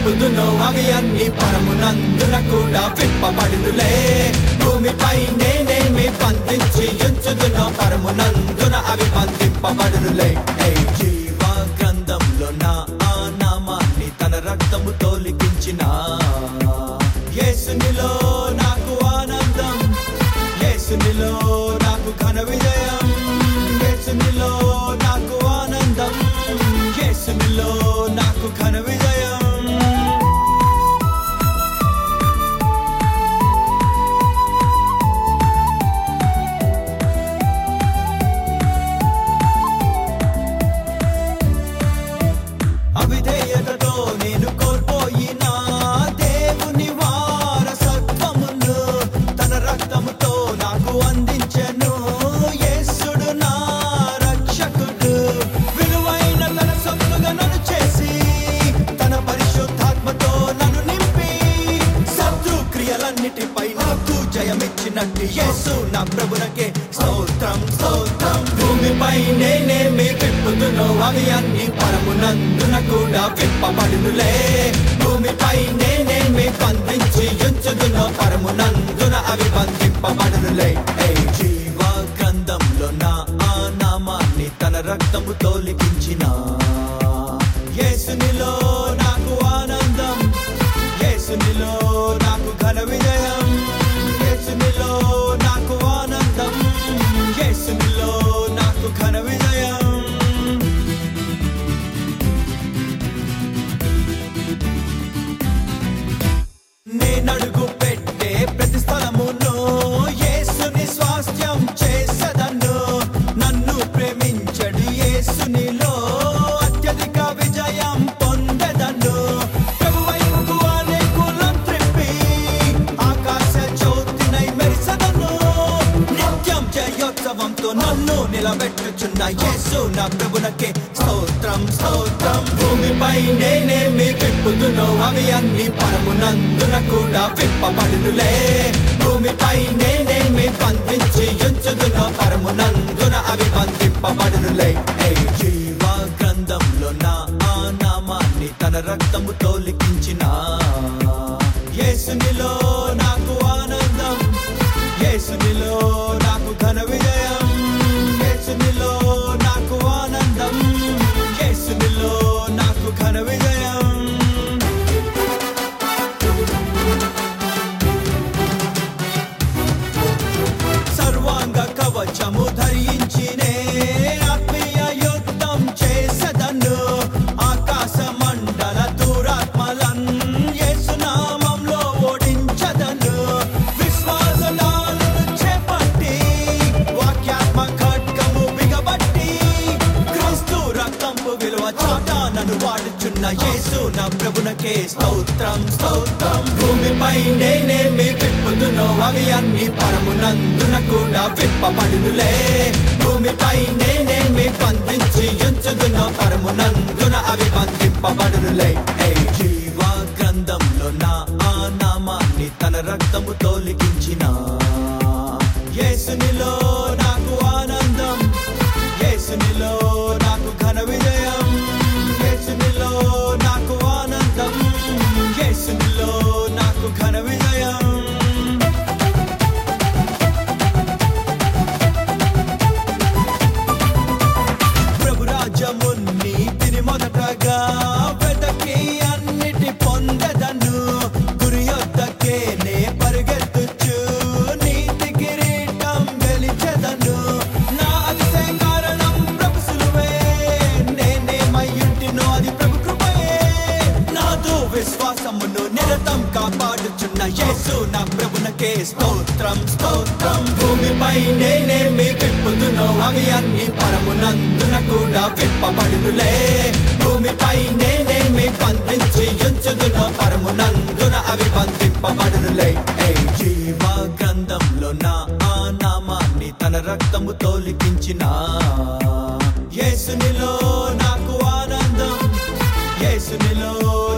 విప్పుదునో అవి అన్ని పరమునందున కూడా విప్పబడునులే భూమిపై నేనేమి బంధించి ఉంచుదునో పరమునందున అవి బంధింపబడునులే ఏ జీవ గ్రంథంలో నా ఆ నామాన్ని తన రక్తముతో లిఖించిన యేసునిలో నాకు ఆనందం యేసునిలో నాకు ఘన విజయం యేసునిలో నాకు ఆనందం యేసునిలో నాకు ఘన విజయం అవిధేయతతో నేను కోల్పోయిన దేవుని వారసత్వమును తన రక్తముతో నాకు అందించెను యేసుడు నా రక్షకుడు విలువైన తన సొత్తుగా నన్ను చేసి తన పరిశుద్ధాత్మతో నన్ను నింపి శత్రు క్రియలన్నిటిపై నాకు జయమిచ్చినట్టు యేసు నా ప్రభునకే స్తోత్రం స్తోత్రం భూమిపై నేనేమి విప్పుదునో అవి అన్ని పరమునందున కూడా విప్పబడునులే భూమిపై నేనేమి బంధించి ఉంచుదునో పరమునందున అవి బంధింపబడునులే ఏ జీవ గ్రంథంలో నా ఆ నామాన్ని తన రక్తముతో లిఖించిన యేసునిలో నాకు ఆనందం యేసునిలో నాకు ఘన విజయం యేసునిలో నాకు ఆనందం యేసునిలో నాకు ఘన విజయం నేనడుగు పెట్టే ప్రతి స్థలమును యేసుని స్వాస్థ్యం చేసదను నన్ను ప్రేమించడు యేసునిలో అత్యధిక విజయం పొందెదను ప్రభువైపు అనేకులం త్రిప్పి ఆకాశ జ్యోతినై మెరిసెదను నిత్యం జయోత్సవంతో నన్ను నిలబెట్టుచున్న యేసు నా ప్రభునకే స్తోత్రం స్తోత్రం భూమిపై నేనేమి విప్పుదునో అవి అన్ని పరమునందున కూడా విప్పబడునులే భూమిపై నేనేమి బంధించి ఉంచుదునో పరమునందున అవి బంధింపబడునులే ఏ జీవ గ్రంథంలో నా ఆ నామాన్ని తన రక్తముతో లిఖించిన యేసునిలో నాకు ఆనందం యేసునిలో నాకు ఘన విజయం యేసునిలో నాకు ఆనందం యేసునిలో నాకు ఘన విజయం సర్వాంగ కవచము ధరించినే ఆత్మీయ యుద్ధం చేసదను ఆకాశ మండల దూరాత్మలన్ యేసునామంలో ఓడించదను విశ్వాసనాలను చేపట్టి వాక్యాత్మ ఖడ్గము బిగబట్టి క్రీస్తు రక్తంపు విలువ చాట నన్ను వాడుచున్న యేసు నా ప్రభునకే స్తోత్రం స్తోత్రం భూమిపై నేనేమి విప్పుదునో అవి అన్ని పరమునందున కూడా విప్పబడునులే భూమిపై నేనేమి బంధించి ఉంచుదునో పరమునందున అవి బంధింపబడునులే ఏ జీవ గ్రంథంలో నా ఆ నామాన్ని తన రక్తముతో లిఖించిన యేసునిలో నాకు ఆనందం యేసునిలో నాకు ఘన విజయం యేసునిలో నాకు ఆనందం యేసునిలో నాకు ఘన విజయం ప్రభు రాజ్యమున్ని తిని మొదటగా వెతకి అన్నిటి పొందదను గురి యొద్దకే నే పరిగెత్తుచు నీతి కిరీటం గెలిచెదను నా అతిశయ కారణం ప్రభు సులువే నేనేమయ్యుంటినో అది ప్రభు కృపయే నాదు విశ్వాసమును నిరతం కాపాడుచున్న యేసు నా ప్రభునకే స్తోత్రం స్తోత్రం భూమిపై నేనేమి విప్పుదునో అవి అన్ని పరమునందున కూడా విప్పబడునులే భూమిపై నేనేమి బంధించి ఉంచుదునో పరమునందున అవి బంధింపబడునులే ఏ జీవ గ్రంథంలో నా ఆ నామాన్ని తన రక్తముతో లిఖించిన యేసునిలో నాకు ఆనందం యేసునిలో